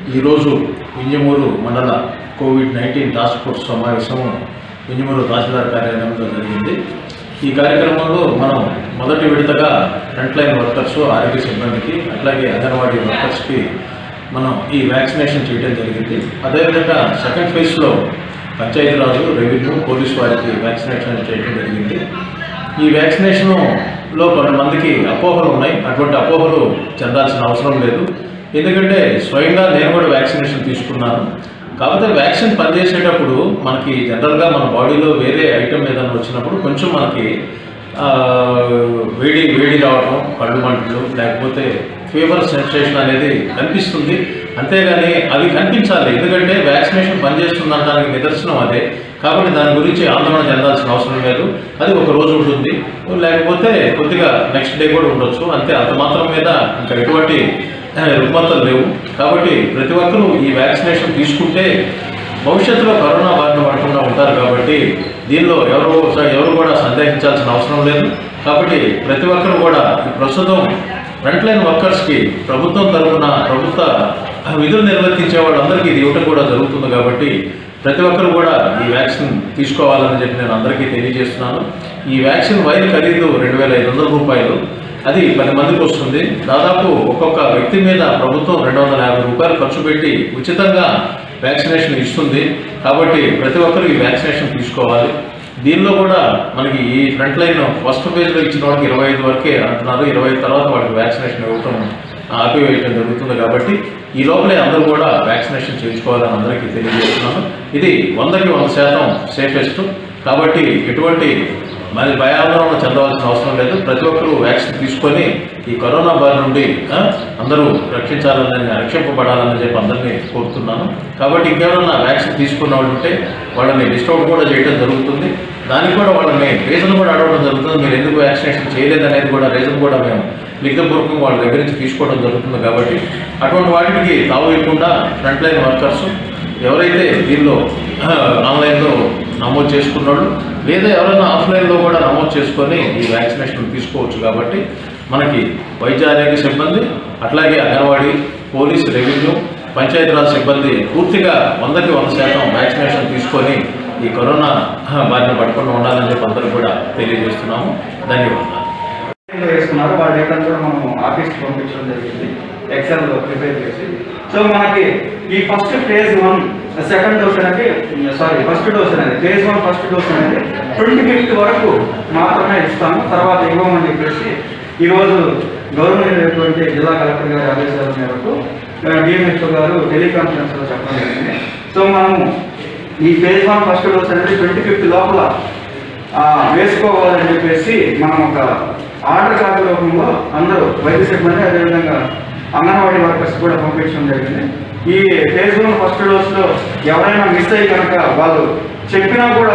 ఈరోజు వింజమూరు మండల Covid nineteen task force సమావేశం వింజమూరు తహసీల్దార్ కార్యాలయంలో జరిగింది ఈ కార్యక్రమంలో మనం మొదటి విడతగా ఫ్రంట్ లైన్ వర్కర్స్ ఆరోగ్య సిబ్బందికి అట్లాగే అంగన్వాడీ వర్కర్స్కి మనం ఈ వ్యాక్సినేషన్ చేయడం జరిగింది అదేవిధంగా సెకండ్ ఫేజ్లో పంచాయతీరాజు రెవెన్యూ పోలీస్ వారికి వ్యాక్సినేషన్ చేయడం జరిగింది ఈ వ్యాక్సినేషన్లో కొంతమందికి అపోహలు ఉన్నాయి అటువంటి అపోహలు చెందాల్సిన అవసరం లేదు ఎందుకంటే స్వయంగా నేను కూడా వ్యాక్సినేషన్ తీసుకున్నాను కాకపోతే వ్యాక్సిన్ పనిచేసేటప్పుడు మనకి జనరల్గా మన బాడీలో వేరే ఐటమ్ ఏదైనా వచ్చినప్పుడు కొంచెం మనకి ఆ, వేడి వేడి రావడం కళ్ళు మంటలు లేకపోతే ఫీవర్ సెన్సేషన్ అనేది కనిపిస్తుంది అంతేగాని అవి కనిపించాలి ఎందుకంటే వ్యాక్సినేషన్ పనిచేస్తుందనడానికి నిదర్శనం అదే కాబట్టి దాని గురించి ఆందోళన చెందాల్సిన అవసరం లేదు అది ఒక రోజు ఉంటుంది లేకపోతే కొద్దిగా నెక్స్ట్ డే కూడా ఉండొచ్చు అంతే అంత మాత్రం మీద ఇంకా ఎటువంటి ఆ, రుగ్మతలు లేవు కాబట్టి ప్రతి ఒక్కరూ ఈ వ్యాక్సినేషన్ తీసుకుంటే భవిష్యత్తులో కరోనా బారిన పడకుండా ఉంటారు కాబట్టి దీనిలో ఎవరు ఎవరు కూడా సందేహించాల్సిన అవసరం లేదు కాబట్టి ప్రతి ఒక్కరు కూడా ఈ ప్రస్తుతం ఫ్రంట్ లైన్ వర్కర్స్కి ప్రభుత్వం తరఫున ప్రభుత్వ విధులు నిర్వర్తించే వాళ్ళందరికీ ఇది ఇవ్వటం కూడా జరుగుతుంది కాబట్టి ప్రతి ఒక్కరు కూడా ఈ వ్యాక్సిన్ తీసుకోవాలని చెప్పి నేను అందరికీ తెలియజేస్తున్నాను ఈ వ్యాక్సిన్ వైర్ ఖరీదు రెండు వేల ఐదు వందల రూపాయలు అది పది మందికి వస్తుంది దాదాపు ఒక్కొక్క వ్యక్తి మీద ప్రభుత్వం రెండు వందల యాభై రూపాయలు ఖర్చు పెట్టి ఉచితంగా వ్యాక్సినేషన్ ఇస్తుంది కాబట్టి ప్రతి ఒక్కరు ఈ వ్యాక్సినేషన్ తీసుకోవాలి దీనిలో కూడా మనకి ఈ ఫ్రంట్ లైన్ ఫస్ట్ ఫేజ్లో ఇచ్చిన వాళ్ళకి ఇరవై ఐదు వరకే అంటున్నారు ఇరవై ఐదు తర్వాత వాళ్ళకి వ్యాక్సినేషన్ ఇవ్వటం ఆపివేయటం జరుగుతుంది కాబట్టి ఈ లోపలే అందరూ కూడా వ్యాక్సినేషన్ చేయించుకోవాలని అందరికీ తెలియజేస్తున్నాను ఇది వందకి వంద శాతం సేఫెస్ట్ కాబట్టి ఎటువంటి మరి భయాందోళన చెందవలసిన అవసరం లేదు ప్రతి ఒక్కరూ వ్యాక్సిన్ తీసుకొని ఈ కరోనా బారి నుండి ఆ, అందరూ రక్షించాలని రక్షింపబడాలని చెప్పి అందరినీ కోరుతున్నాను కాబట్టి ఇంకెవరన్నా వ్యాక్సిన్ తీసుకున్న వాళ్ళు ఉంటే వాళ్ళని డిస్టర్బ్ కూడా చేయడం జరుగుతుంది దానికి కూడా వాళ్ళని రీజన్ కూడా అడగడం జరుగుతుంది మీరు ఎందుకు వ్యాక్సినేషన్ చేయలేదనేది కూడా రీజన్ కూడా మేము లిఖితపూర్వకంగా వాళ్ళ దగ్గర నుంచి తీసుకోవడం జరుగుతుంది కాబట్టి అటువంటి వాటికి తావేయకుండా ఫ్రంట్ లైన్ వర్కర్స్ ఎవరైతే దీనిలో ఆ, ఆన్లైన్లో నమోదు చేసుకున్నాడు లేదా ఎవరైనా ఆఫ్లైన్లో కూడా నమోదు చేసుకొని ఈ వ్యాక్సినేషన్ తీసుకోవచ్చు కాబట్టి మనకి వైద్య ఆరోగ్య సిబ్బంది అట్లాగే అంగన్వాడీ పోలీస్ రెవెన్యూ పంచాయతీరాజ్ సిబ్బంది పూర్తిగా వందకి వంద శాతం వ్యాక్సినేషన్ తీసుకొని ఈ కరోనా ఆ, బారిన పడకుండా ఉండాలని చెప్పి అందరూ కూడా తెలియజేస్తున్నాము ధన్యవాదాలు లో వేసుకున్నారు వాళ్ళ డేటా కూడా మనం ఆఫీస్కి పంపించడం జరిగింది ఎక్సెల్ లో ప్రిపేర్ చేసి సో మనకి ఈ first phase one second dose అనేది సారీ ఫస్ట్ డోస్ అనేది ఫేజ్ వన్ ఫస్ట్ డోస్ అనేది ట్వంటీ ఫిఫ్త్ వరకు మాత్రమే ఇస్తాము తర్వాత ఇవ్వమని చెప్పేసి ఈరోజు గవర్నమెంట్ జిల్లా కలెక్టర్ గారి ఆదేశాల మేరకు డిఎంహెచ్ఓ గారు టెలికాన్ఫరెన్స్ లో చెప్పడం జరిగింది సో మనము ఈ ఫేజ్ వన్ ఫస్ట్ డోస్ అనేది ట్వంటీ ఫిఫ్త్ లోపల ఆ, వేసుకోవాలని చెప్పేసి మనం ఒక ఆర్డర్ కాపీ రూపంలో అందరూ వైద్య సిబ్బంది అదేవిధంగా అంగన్వాడీ వర్కర్స్ కూడా పంపించడం జరిగింది ఈ ఫేజ్ వన్ ఫస్ట్ డోస్ లో ఎవరైనా మిస్ అయ్యి కనుక వాళ్ళు చెప్పినా కూడా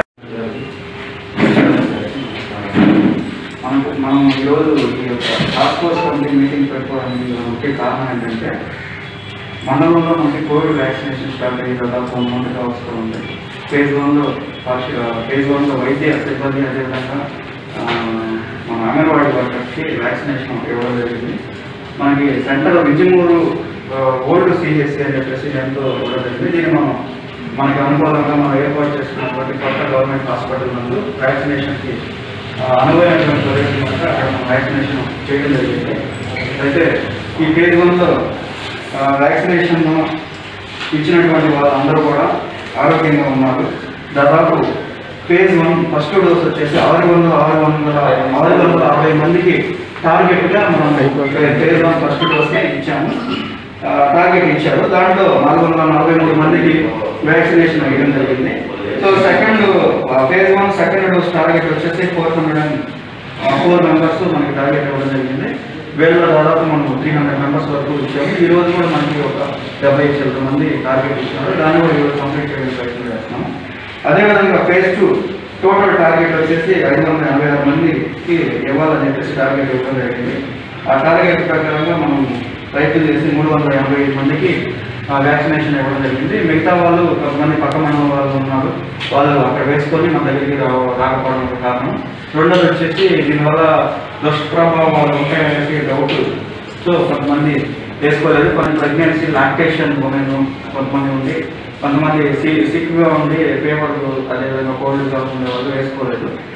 మనకు మనం ఈరోజు ఈ యొక్క టాస్క్ ఫోర్స్ కమిటీ మీటింగ్ పెట్టుకోవడానికి గల ముఖ్య కారణం ఏంటంటే మండలంలో మనకి కోవిడ్ వ్యాక్సినేషన్ స్టార్ట్ అయ్యి దాదాపు వన్ మంత్ అవసరం ఉంది ఫేజ్ వన్లో ఫేజ్ వన్లో వైద్య సిబ్బంది అదేవిధంగా ఆ, మన అంగన్వాడీ వర్కర్స్కి వ్యాక్సినేషన్ ఇవ్వడం జరిగింది మనకి సెంటర్ విజయమూరు ఓల్డ్ సిహెచ్సి అని చెప్పేసి ఎంతో ఇవ్వడం జరిగింది దీన్ని మనం మనకి అనుకూలంగా మనం ఏర్పాటు చేసుకున్నటువంటి కొత్త గవర్నమెంట్ హాస్పిటల్ నందు వ్యాక్సినేషన్కి ఆ, అనువైనటువంటి ప్రదేశం కనుక అక్కడ మనం వ్యాక్సినేషన్ చేయడం జరిగింది అయితే ఈ ఫేజ్ వన్లో వ్యాక్సినేషన్ ఇచ్చినటువంటి వాళ్ళందరూ కూడా ఆరోగ్యంగా ఉన్నారు దాదాపు ఫేజ్ వన్ ఫస్ట్ డోస్ వచ్చేసి ఆరు వందల ఆరు వందల ఆరు వందల అరవై మందికి టార్గెట్గా మనం ఫేజ్ వన్ ఫస్ట్ డోస్ ఇచ్చాము ఆ, టార్గెట్ ఇచ్చారు దాంట్లో నాలుగు వందల నలభై మూడు మందికి వ్యాక్సినేషన్ ఇవ్వడం జరిగింది so second phase one second dose target వచ్చేసి four hundred and four members మనకి టార్గెట్ ఇవ్వడం జరిగింది వీళ్ళలో దాదాపు మనం త్రీ హండ్రెడ్ మెంబర్స్ వరకు ఇచ్చాము ఈ రోజు కూడా మనకి ఒక డెబ్బై చిల్లర మంది టార్గెట్ ఇచ్చినారు దాన్ని కూడా ఈరోజు కంప్లీట్ చేయడానికి ప్రయత్నం చేస్తున్నాము అదేవిధంగా ఫేజ్ టూ టోటల్ టార్గెట్ వచ్చేసి ఐదు వందల ఎనభై ఆరు మందికి ఇవ్వాలని చెప్పేసి టార్గెట్ ఇవ్వడం జరిగింది ఆ టార్గెట్ ప్రకారంగా మనం ప్రయత్నం చేసి మూడు వందల ఎనభై ఐదు మందికి వ్యాక్సినేషన్ ఇవ్వడం జరిగింది మిగతా వాళ్ళు కొంతమంది పక్క మండలం వాళ్ళు ఉన్నారు వాళ్ళు అక్కడ వేసుకొని మన దగ్గరికి రా- రాకపోవడం ఒక కారణం రెండోది వచ్చేసి దీనివల్ల దుష్ప్రభావాలు ఉంటాయనేసి డౌట్ సో కొంతమంది వేసుకోలేదు కొన్ని ప్రెగ్నెన్సీ లాక్టేషన్ ఉమెన్ కొంతమంది ఉండి కొంతమంది సి సిక్గా ఉండి ఫీవర్ అదేవిధంగా కోల్డ్గా ఉండే వాళ్ళు వేసుకోలేదు